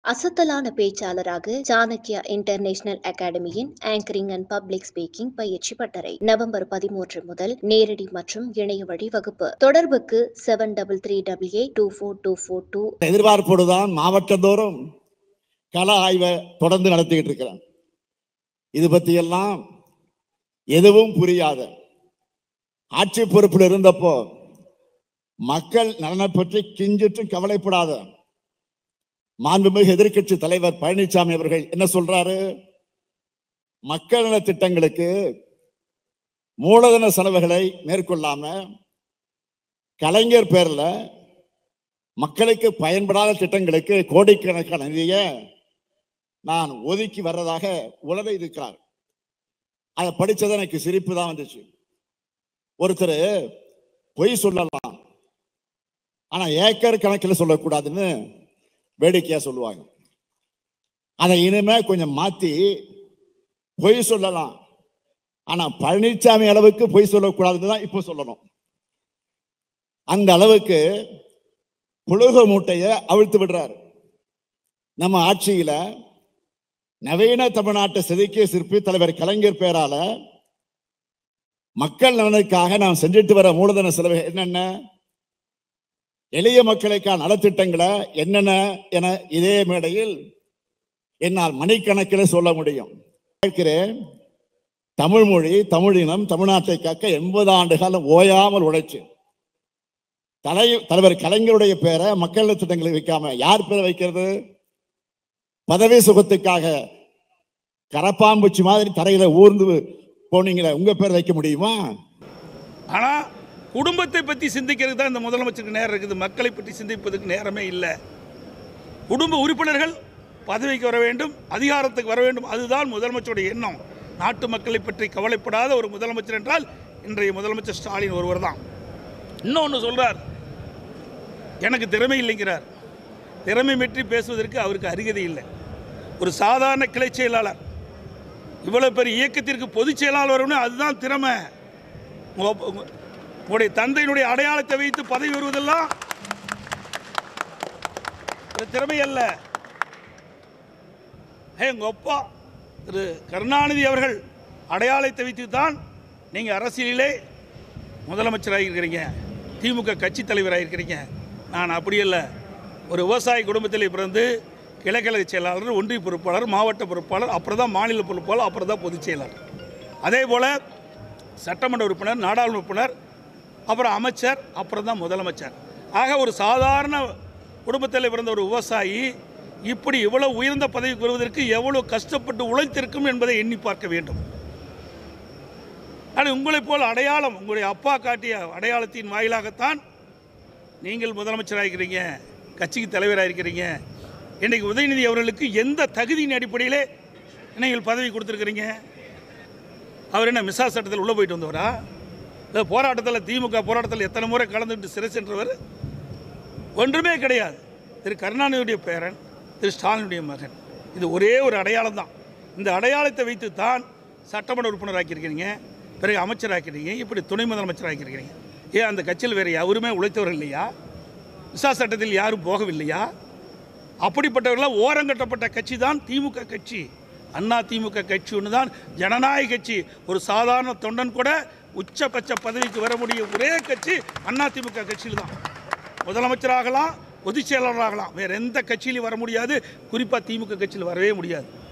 அசத்தலான பேச்சாளராக சாணக்யா இன்டர்நேஷனல் அகாடமியின் ஆங்கரிங் அண்ட் பப்ளிக் ஸ்பீக்கிங் பயிற்சி பட்டறை நவம்பர் பதிமூன்று முதல் நேரடி மற்றும் இணைய வழி வகுப்பு தொடர்புக்கு seven double three double eight two four two four two எதிர்பார்ப்போடு தான் மாவட்டந்தோறும் கள ஆய்வை தொடர்ந்து நடத்திக்கிட்டு இருக்கிறேன் இது பற்றியெல்லாம் எதுவும் புரியாத ஆட்சி பொறுப்பில் இருந்தப்போ மக்கள் நலனை பற்றி கிஞ்சிற்றும் கவலைப்படாத மாண்புமிகு எதிர்க்கட்சி தலைவர் பழனிசாமி அவர்கள் என்ன சொல்றாரு மக்கள் நல திட்டங்களுக்கு மூலதன செலவுகளை மேற்கொள்ளாம கலைஞர் பேர்ல மக்களுக்கு பயன்படாத திட்டங்களுக்கு கோடிக்கணக்கான நிதியை நான் ஒதுக்கி வர்றதாக உளறி இருக்கிறார் அதை படிச்சது எனக்கு சிரிப்பு தான் வந்துச்சு ஒருத்தர் பொய் சொல்லலாம் ஆனா ஏக்கர் கணக்கில் சொல்லக்கூடாதுன்னு வேடிக்கையா சொல்லுவாங்க அதை இனிமே கொஞ்சம் மாத்தி பொய் சொல்லலாம் ஆனா பழனிசாமி அளவுக்கு பொய் சொல்லக்கூடாதுன்னு தான் இப்போ சொல்லணும் அந்த அளவுக்கு புழுக மூட்டையை அவிழ்த்து விடுறாரு நம்ம ஆட்சியில நவீன தமிழ்நாட்டை செதுக்கிய சிற்பி தலைவர் கலைஞர் பேரால மக்கள் நலனுக்காக நாம் செஞ்சுட்டு வர மூலதன செலவு என்னென்ன எளிய மக்களுக்கான நலத்திட்டங்களை என்னென்ன என இதே மேடையில் என்னால் மணிக்கணக்கில் சொல்ல முடியும் கேட்கிறேன் தமிழ் மொழி தமிழினம் தமிழ்நாட்டை காக்க எண்பது ஆண்டு காலம் ஓயாமல் உழைச்சு தலை தலைவர் கலைஞருடைய பேரை மக்கள் நலத் திட்டங்களை வைக்காம யார் பேரை வைக்கிறது பதவி சுகத்துக்காக கரப்பாம்பூச்சி மாதிரி தரையில ஊர்ந்து போனீங்களே உங்க பேர் வைக்க முடியுமா ஆனால் குடும்பத்தை பற்றி சிந்திக்கிறதுக்கு தான் இந்த முதலமைச்சருக்கு நேரம் இருக்குது மக்களை பற்றி சிந்திப்பதற்கு நேரமே இல்லை குடும்ப உறுப்பினர்கள் பதவிக்கு வர வேண்டும் அதிகாரத்துக்கு வர வேண்டும் அதுதான் முதலமைச்சருடைய எண்ணம் நாட்டு மக்களை பற்றி கவலைப்படாத ஒரு முதலமைச்சர் என்றால் இன்றைய முதலமைச்சர் ஸ்டாலின் ஒருவர் தான் இன்னொன்று சொல்றார் எனக்கு திறமை இல்லைங்கிறார் திறமை பற்றி பேசுவதற்கு அவருக்கு அருகதை இல்லை ஒரு சாதாரண கிளை செயலாளர் இவ்வளவு பெரிய இயக்கத்திற்கு பொதுச் செயலாளர் வரணும் அதுதான் திறமை உங்க- உங்க- உங்களுடைய தந்தையினுடைய அடையாளத்தை வைத்து பதவி வருவதெல்லாம் ஒரு திறமை அல்ல ஏ, உங்க அப்பா திரு கருணாநிதி அவர்கள் அடையாளத்தை வைத்து தான் நீங்கள் அரசியலிலே முதலமைச்சராக இருக்கிறீங்க திமுக கட்சி தலைவராக இருக்கிறீங்க நான் அப்படி அல்ல ஒரு விவசாய குடும்பத்தில் பிறந்து கிழக்கிழக்கு செயலாளர் ஒன்றிய பொறுப்பாளர் மாவட்ட பொறுப்பாளர் அப்புறம் தான் மாநில பொறுப்பாளர் அப்புறம் தான் பொதுச் செயலாளர் அதே போல் சட்டமன்ற உறுப்பினர் நாடாளுமன்ற உறுப்பினர் அப்புறம் அமைச்சர் அப்புறம் தான் முதலமைச்சர் ஆக ஒரு சாதாரண குடும்பத்தில் பிறந்த ஒரு விவசாயி இப்படி இவ்வளவு உயர்ந்த பதவிக்கு வருவதற்கு எவ்வளவு கஷ்டப்பட்டு உழைத்திருக்கும் என்பதை எண்ணி பார்க்க வேண்டும் ஆனால் உங்களைப் போல் அடையாளம் உங்களுடைய அப்பா காட்டிய அடையாளத்தின் வாயிலாகத்தான் நீங்கள் முதலமைச்சராக இருக்கிறீங்க கட்சிக்கு தலைவராக இருக்கிறீங்க இன்றைக்கு உதயநிதி அவர்களுக்கு எந்த தகுதியின் அடிப்படையிலே நீங்கள் பதவி கொடுத்துருக்கிறீங்க அவர் என்ன மிசா சட்டத்தில் உள்ளே போயிட்டு வந்தவரா இல்லை போராட்டத்தில் திமுக போராட்டத்தில் எத்தனை முறை கலந்துட்டு சிறை சென்றவர் ஒன்றுமே கிடையாது திரு கருணாநிதியுடைய பேரன் திரு ஸ்டாலினுடைய மகன் இது ஒரே ஒரு அடையாளம் தான் இந்த அடையாளத்தை வைத்து தான் சட்டமன்ற உறுப்பினர் ஆக்கியிருக்கிறீங்க பிறகு அமைச்சர் ஆக்கியிருக்கீங்க இப்படி துணை முதலமைச்சர் ஆக்கியிருக்கிறீங்க ஏன் அந்த கட்சியில் வேறு யாருமே உழைத்தவர் இல்லையா விசா சட்டத்தில் யாரும் போகவில்லையா அப்படிப்பட்டவர்களாம் ஓரங்கட்டப்பட்ட கட்சி தான் திமுக கட்சி அண்ணா திமுக கட்சி ஒன்று தான் ஜனநாயக கட்சி ஒரு சாதாரண தொண்டன் கூட உச்சபட்ச பதவிக்கு வர முடிய ஒரே கட்சி அண்ணா திமுக கட்சியில் தான் முதலமைச்சராகலாம் பொதுச் செயலாளராகலாம் வேற எந்த கட்சியிலும் வர முடியாது குறிப்பாக திமுக கட்சியில் வரவே முடியாது